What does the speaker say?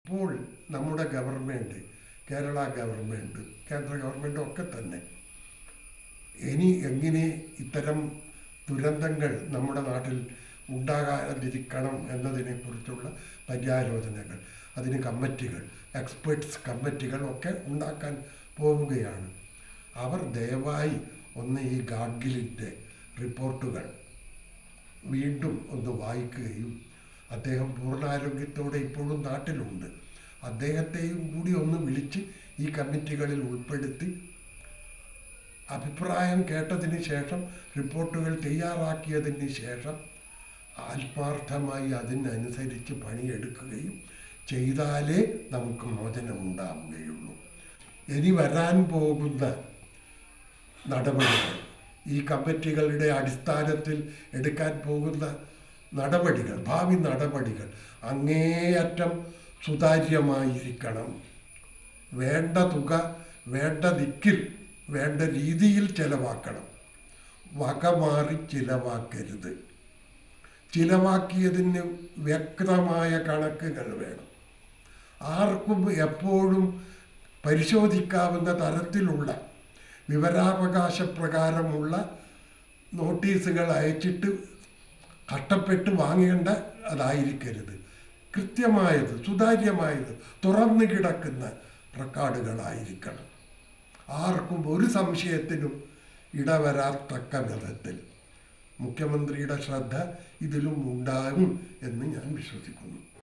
ഇപ്പോൾ നമ്മുടെ government Kerala government കേന്ദ്ര ഗവൺമെൻറ് ഒക്കെ തന്നെ ഇനി എങ്ങനെ ഇത്തരം ദുരന്തങ്ങൾ നമ്മുടെ നാട്ടിൽ ഉണ്ടാകാതിരിക്കണം എന്നതിനെക്കുറിച്ചുള്ള പര്യാലോചനകൾ അതിന് കമ്മിറ്റികൾ എക്സ്പേർട്സ് കമ്മിറ്റികൾ ഒക്കെ ഉണ്ടാക്കാൻ പോവുകയാണ് അവർ ദയവായി ഒന്ന് ഈ ഗാഡ്ഗിലിൻ്റെ റിപ്പോർട്ടുകൾ വീണ്ടും ഒന്ന് വായിക്കുകയും അദ്ദേഹം പൂർണ്ണാരോഗ്യത്തോടെ ഇപ്പോഴും നാട്ടിലുണ്ട് അദ്ദേഹത്തെയും കൂടി ഒന്ന് വിളിച്ച് ഈ കമ്മിറ്റികളിൽ ഉൾപ്പെടുത്തി അഭിപ്രായം കേട്ടതിന് ശേഷം റിപ്പോർട്ടുകൾ തയ്യാറാക്കിയതിന് ശേഷം ആത്മാർത്ഥമായി അതിനനുസരിച്ച് പണിയെടുക്കുകയും ചെയ്താലേ നമുക്ക് മോചനം ഉണ്ടാവുകയുള്ളൂ ഇനി വരാൻ പോകുന്ന നടപടികൾ ഈ കമ്മിറ്റികളുടെ അടിസ്ഥാനത്തിൽ എടുക്കാൻ പോകുന്ന നടപടികൾ ഭാവി നടപടികൾ അങ്ങേയറ്റം സുതാര്യമായിരിക്കണം വേണ്ട തുക വേണ്ട ദിക്കിൽ വേണ്ട രീതിയിൽ ചെലവാക്കണം വകമാറി ചിലവാക്കരുത് ചിലവാക്കിയതിന് വ്യക്തമായ കണക്കുകൾ വേണം ആർക്കും എപ്പോഴും പരിശോധിക്കാവുന്ന തരത്തിലുള്ള വിവരാവകാശ പ്രകാരമുള്ള നോട്ടീസുകൾ അയച്ചിട്ട് കഷ്ടപ്പെട്ട് വാങ്ങേണ്ട അതായിരിക്കരുത് കൃത്യമായത് സുതാര്യമായത് തുറന്നു കിടക്കുന്ന റെക്കോർഡുകളായിരിക്കണം ആർക്കും ഒരു സംശയത്തിനും ഇടവരാത്തക്ക വിധത്തിൽ മുഖ്യമന്ത്രിയുടെ ശ്രദ്ധ ഇതിലും ഉണ്ടാകും എന്ന് ഞാൻ വിശ്വസിക്കുന്നു